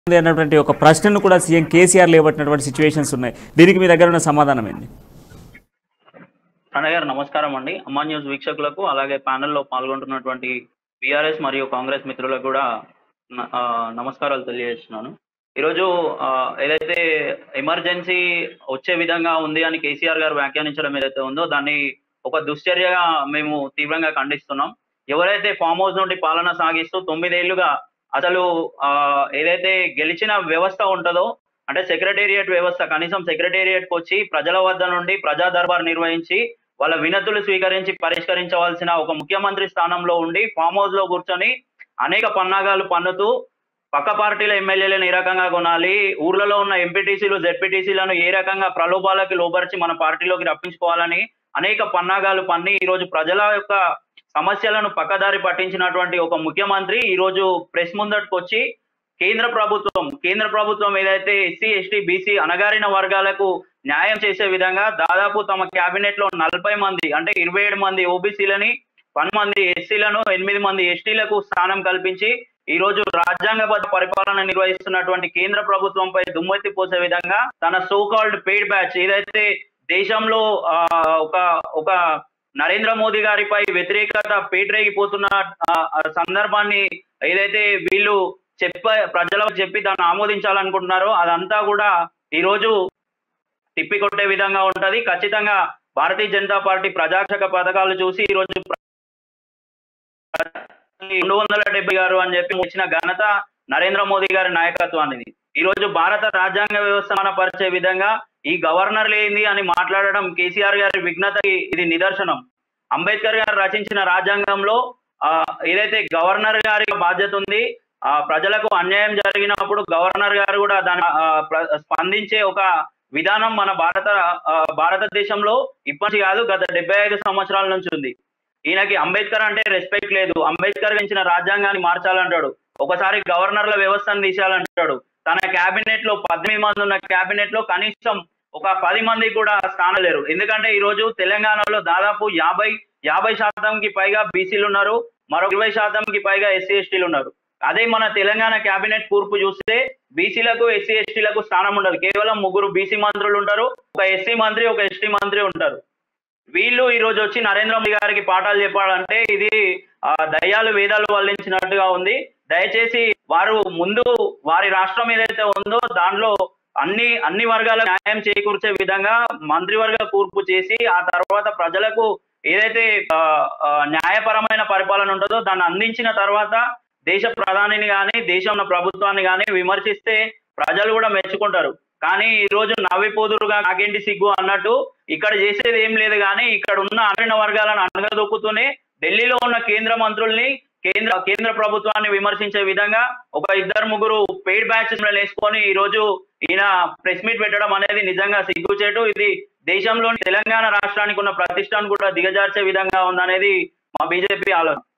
ఉంది అన్నటువంటి ఒక ప్రశ్నను కూడా సీఎం కేసీఆర్ లేవట్టినటువంటి సిచ్యువేషన్స్ ఉన్నాయి దీనికి మీ దగ్గర ఉన్న సమాధానం ఏంది అన్నయ్య గారు నమస్కారం అండి అమ్మా న్యూస్ వీక్షకులకు అలాగే ప్యానెల్లో పాల్గొంటున్నటువంటి బీఆర్ఎస్ మరియు కాంగ్రెస్ మిత్రులకు కూడా న- ఆ, నమస్కారాలు తెలియజేస్తున్నాను ఈరోజు ఆ, ఏదైతే ఎమర్జెన్సీ వచ్చే విధంగా ఉంది అని కేసీఆర్ గారు వ్యాఖ్యానించడం ఏదైతే ఉందో దాన్ని ఒక దుశ్చర్యగా మేము తీవ్రంగా ఖండిస్తున్నాం ఎవరైతే ఫామ్ హౌస్ నుండి పాలన సాగిస్తూ తొమ్మిదేళ్లుగా అసలు ఆ, ఏదైతే గెలిచిన వ్యవస్థ ఉంటుందో అంటే సెక్రటేరియట్ వ్యవస్థ కనీసం సెక్రటేరియట్ కు వచ్చి ప్రజల వద్ద నుండి ప్రజా దర్బార్ నిర్వహించి వాళ్ళ వినతులు స్వీకరించి పరిష్కరించవలసిన ఒక ముఖ్యమంత్రి స్థానంలో ఉండి ఫామ్ హౌస్ లో కూర్చొని అనేక పన్నాగాలు పన్నుతూ పక్క పార్టీల ఎమ్మెల్యేలను ఏ రకంగా కొనాలి ఊర్లలో ఉన్న ఎంపీటీసీలు జెడ్పీటీసీలను ఏ రకంగా ప్రలోభాలకి లోపరిచి మన పార్టీలోకి రప్పించుకోవాలని అనేక పన్నాగాలు పన్ని ఈ రోజు ప్రజల యొక్క సమస్యలను పక్కదారి పట్టించినటువంటి ఒక ముఖ్యమంత్రి ఈ రోజు ప్రెస్ ముందటికి వచ్చి కేంద్ర ప్రభుత్వం కేంద్ర ప్రభుత్వం ఏదైతే ఎస్సీ ఎస్టీ బీసీ అణగారిన వర్గాలకు న్యాయం చేసే విధంగా దాదాపు తమ కేబినెట్ లో నలభై మంది అంటే ఇరవై ఏడు మంది ఓబీసీలని పది మంది ఎస్సీలను ఎనిమిది మంది ఎస్టీలకు స్థానం కల్పించి ఈ రోజు రాజ్యాంగబద్ధ పరిపాలన నిర్వహిస్తున్నటువంటి కేంద్ర ప్రభుత్వంపై దుమ్మెత్తి పోసే విధంగా తన సో కాల్డ్ పెయిడ్ బ్యాచ్ ఏదైతే దేశంలో ఆ, ఒక ఒక నరేంద్ర మోదీ గారిపై వ్యతిరేకత పేటరేగిపోతున్న ఆ, ఆ సందర్భాన్ని ఏదైతే వీళ్ళు చెప్ప ప్రజలకు చెప్పి దాన్ని ఆమోదించాలనుకుంటున్నారో అదంతా కూడా ఈ రోజు తిప్పికొట్టే విధంగా ఉంటది ఖచ్చితంగా భారతీయ జనతా పార్టీ ప్రజాక్షక పథకాలు చూసి ఈ రోజు రెండు వందల డెబ్బై గారు అని చెప్పి వచ్చిన ఘనత నరేంద్ర మోదీ గారి నాయకత్వానికి ఈ రోజు భారత రాజ్యాంగ వ్యవస్థ పరిచే విధంగా ఈ గవర్నర్ లేనిది అని మాట్లాడడం కేసీఆర్ గారి విఘ్నతకి ఇది నిదర్శనం అంబేద్కర్ గారు రచించిన రాజ్యాంగంలో ఆ, ఏదైతే గవర్నర్ గారి బాధ్యత ఉంది ఆ ప్రజలకు అన్యాయం జరిగినప్పుడు గవర్నర్ గారు కూడా దాని ఆ, ప్ర- స్పందించే ఒక విధానం మన భారత ఆ, భారతదేశంలో ఇప్పటి కాదు గత డెబ్బై ఐదు సంవత్సరాల నుంచి ఉంది ఈయనకి అంబేద్కర్ అంటే రెస్పెక్ట్ లేదు అంబేద్కర్ ఇచ్చిన రాజ్యాంగాన్ని మార్చాలంటాడు ఒకసారి గవర్నర్ల వ్యవస్థను తీసేయాలంటాడు తన కేబినెట్ లో పద్దెనిమిది మంది ఉన్న కేబినెట్ లో కనీసం ఒక పది మంది కూడా స్థానం లేరు ఎందుకంటే ఈ రోజు తెలంగాణలో దాదాపు యాభై యాభై శాతంకి పైగా బీసీలు ఉన్నారు మరో ఇరవై శాతంకి పైగా ఎస్సీ ఎస్టీలు ఉన్నారు అదే మన తెలంగాణ కేబినెట్ కూర్పు చూస్తే బీసీలకు ఎస్సీ ఎస్టీలకు స్థానం ఉండదు కేవలం ముగ్గురు బీసీ మంత్రులు ఉంటారు ఒక ఎస్సీ మంత్రి ఒక ఎస్టీ మంత్రి ఉంటారు వీళ్ళు ఈ రోజు వచ్చి నరేంద్ర మోదీ గారికి పాఠాలు చెప్పాలంటే ఇది ఆ, దయ్యాలు వేదాలు వల్లించినట్టుగా ఉంది దయచేసి వారు ముందు వారి రాష్ట్రం ఏదైతే ఉందో దానిలో అన్ని అన్ని వర్గాల న్యాయం చేకూర్చే విధంగా మంత్రివర్గ కూర్పు చేసి ఆ తర్వాత ప్రజలకు ఏదైతే ఆ, ఆ, న్యాయపరమైన పరిపాలన ఉంటుందో దాన్ని అందించిన తర్వాత దేశ ప్రధానిని కానీ దేశంలో ప్రభుత్వాన్ని కానీ విమర్శిస్తే ప్రజలు కూడా మెచ్చుకుంటారు కానీ ఈ రోజు నవ్విపోదురుగా నాకేంటి సిగ్గు అన్నట్టు ఇక్కడ చేసేది ఏం లేదు కానీ ఇక్కడ ఉన్న అణిన వర్గాలను అణగదొక్కుతూనే ఢిల్లీలో ఉన్న కేంద్ర మంత్రుల్ని కేంద్ర కేంద్ర ప్రభుత్వాన్ని విమర్శించే విధంగా ఒక ఇద్దరు ముగ్గురు పెయిడ్ బ్యాచెస్ వేసుకొని ఈ రోజు ఈయన ప్రెస్ మీట్ పెట్టడం అనేది నిజంగా సిగ్గుచేటు ఇది దేశంలోని తెలంగాణ రాష్ట్రానికి ఉన్న ప్రతిష్టను కూడా దిగజార్చే విధంగా ఉందనేది మా బీజేపీ ఆలోచన